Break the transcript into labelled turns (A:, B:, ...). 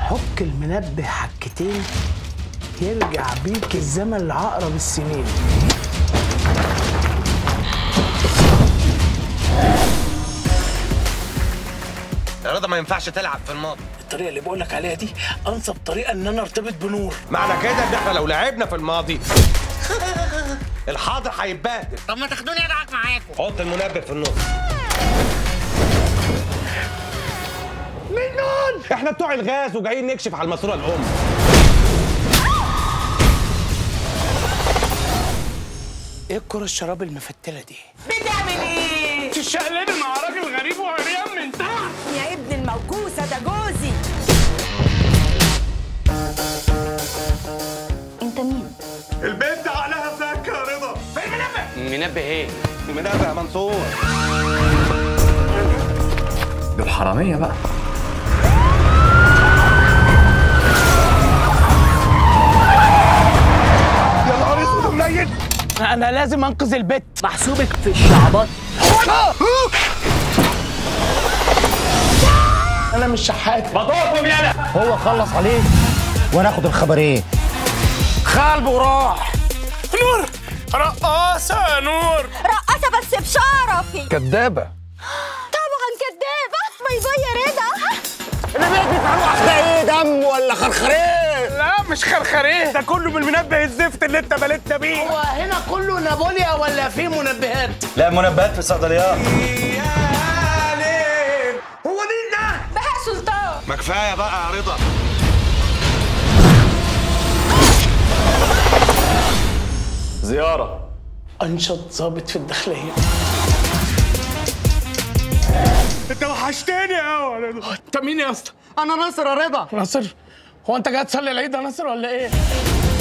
A: حك المنبه حكتين يرجع بيك الزمن لعقرب السنين
B: يا رضا ما ينفعش تلعب في الماضي
A: الطريقه اللي بقولك عليها دي انسب طريقه ان انا ارتبط بنور
B: معنى كده ان احنا لو لعبنا في الماضي الحاضر هيتبهدل
C: طب ما تاخدوني ادعك معاكم
B: حط المنبه في النص
A: مجنون
B: احنا بتوع الغاز وجايين نكشف على الماسوره الام
A: ايه الكرة الشراب المفتلة دي؟
C: بتعمل ايه؟
A: تشقلبي مع راجل غريب وعريان من تحت
C: يا ابن الموكوسه ده جوزي
D: انت مين؟
B: البنت عقلها فك يا رضا
E: منبه ايه؟
B: المنبه يا منصور
E: دول حراميه بقى
B: يا نهار اسود ومنيل
A: انا لازم انقذ البت محسوبك في الشعبات انا مش شحات
E: بطوطهم يالا
F: هو خلص عليه وانا اخد الخبرين
A: خالب وراح نور رقاصة يا نور
D: رقاصة بس بشرفي
F: كدابه
D: طبعا كدابة باي باي يا رضا
F: ده ايه دم ولا خرخرين
A: لا مش خرخريه
B: ده كله من المنبه الزفت اللي انت بلتنا بيه
A: هو هنا كله نابوليا ولا في منبهات؟
F: لا منبهات في الصيدليات
B: هو مين ده؟
D: بهاء سلطان
B: ما كفايه بقى يا رضا
F: زياره
A: انشط ضابط في الداخلية
B: انت وحشتني قوي يا رضا
A: انت مين يا اسطى؟
F: انا ناصر يا رضا
A: ناصر هو انت جاي تصلي العيد يا ناصر ولا ايه؟